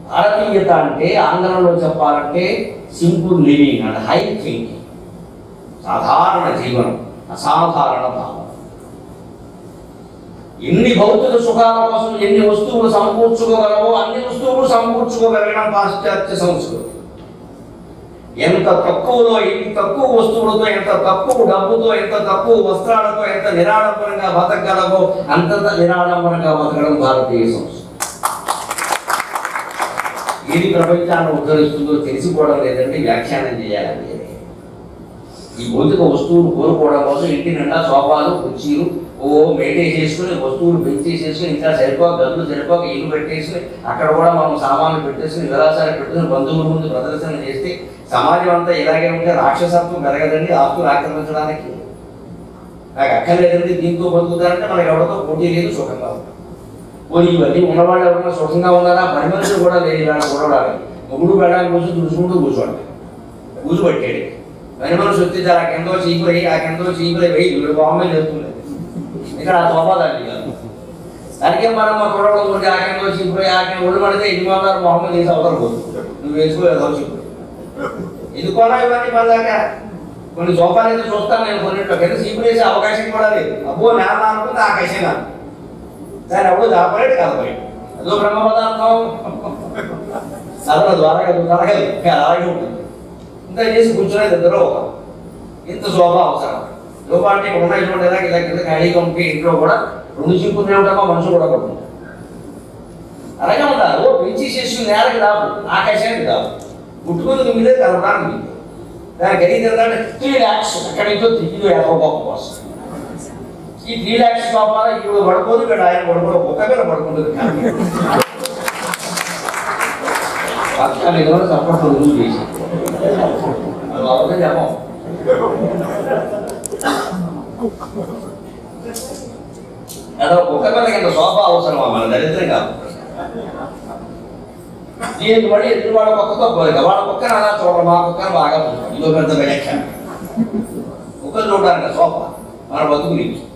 భారతీయత అంటే ఆంగ్లంలో చెప్పాలంటే simple living and high thinking సాధారణ జీవనం అసాధారణ భావం ఎన్ని భౌతిక సుఖాల కోసం ఎన్ని వస్తువులు సమకూర్చుకోగలవో అన్ని వస్తువులు సమకూర్చుకోగలగడం పాశ్చాత్య సంస్కృతి ఎంత తక్కువలో ఎంత తక్కువ వస్తువులతో ఎంత తక్కువ డబ్బుతో ఎంత తక్కువ వస్త్రాలతో ఎంత నిరాడంబరంగా బతకగలవో అంత నిరాడంబరంగా బతకడం భారతీయ సంస్కృతి ఏది ప్రపంచాన్ని ఉద్ధరిస్తుందో తెలిసిపోవడం లేదంటే వ్యాఖ్యానం చేయాలని ఈ భౌతిక వస్తువులు కోరుకోవడం కోసం ఇంటి నిండా సోఫాలు కుర్చీలు ఓ మెయింటైన్ చేసుకుని వస్తువులు పెంచేసేసుకుని ఇంకా సరిపోక గదులు సరిపోక ఇల్లు పెట్టేసుకుని అక్కడ కూడా మనం సామాన్లు పెట్టేసుకుని విలాసాలు పెట్టుకుని బంధువుల ముందు ప్రదర్శన చేస్తే సమాజం అంతా ఇలాగే ఉంటే రాక్షసత్వం పెరగదండి ఆస్తులు ఆక్రమించడానికి నాకు అక్కర్లేదండి దీంతో బతుకుతారంటే మనకి ఎవరితో పోటీ లేదు సుఖంగా ఉంటాం పోనీ ఇవన్నీ ఉన్నవాళ్ళు ఎవరైనా సుఖంగా ఉన్నారా పని మనుషులు కూడా లేదు ఇలా చూడడానికి మొగుడు వెళ్ళడానికి కూర్చొని తుడుచుకుంటూ కూర్చోండి కూర్చోబెట్టాడు పని మనిషి వచ్చి చాలా కిందో చీపులు అయ్యి ఆ కిందో చీపులు వెయ్యి వీడు బాంబే చేస్తుంది ఇక్కడ ఆ సోఫా దాన్ని కాదు దానికే మనం మా చూడడం ఉంటే ఆ కిందో చీపులు ఆ కింద ఒళ్ళు పడితే ఎన్ని వందలు మొహమ్మద్ తీసి అవతల పోతుంది నువ్వు వేసుకోలేదో చీపులు ఎందుకోనా ఇవన్నీ మన దాకా కొన్ని సోఫాలు అయితే చూస్తాను నేను కొన్నింటిలో కింద చీపులు వేసే అవకాశం కూడా లేదు అబ్బో నేల అనుకుంటే ఆకాశం కాదు దాన్ని ఎవడు దాపలేడు కలపలేడు అదో బ్రహ్మ పదార్థం అదన ద్వారా జరగదు ఇంకా అలాగే ఉంటుంది ఇంత చేసి కూర్చునేది ఇద్దరు ఒక ఇంత శోభ అవసరం శోభ అంటే ఇక్కడ ఉన్న ఇటువంటి ఇలా ఇలా కింద ఖాళీ కంపి ఇంట్లో కూడా రెండు చింపులు ఉంటామో మనుషులు కూడా పడుతుంది అలాగే ఉండాలి ఓ పెంచి చేసి నేలకి రావు ఆకాశానికి రావు పుట్టుకొని తొమ్మిదే కలపడానికి వీలు. దానికి ఖరీదు ఎంత అంటే త్రీ ల్యాక్స్ అక్కడి నుంచో తిరిగి యాభై గొప్ప కోసం ఈ త్రీ ల్యాక్స్ కావాలా ఇప్పుడు పడుకోదు ఇక్కడ ఆయన పడుకోవడం ఒక్క మీద పడుకుంటుంది కానీ పక్కన ఏదో సపోర్ట్ రుజువు చేసి అది వాళ్ళకే చెప్పం అదో ఒక్క మీద కింద సోఫా అవసరమా మన దరిద్రం కాదు దీనికి మళ్ళీ ఎదురు వాళ్ళ పక్కతో పోలేదు వాళ్ళ పక్కన అలా చూడడం మా పక్కన బాగా చూస్తాం ఇదో పెద్ద వ్యాఖ్యానం ఒక్క చూడడానికి సోఫా మన బతుకు గురించి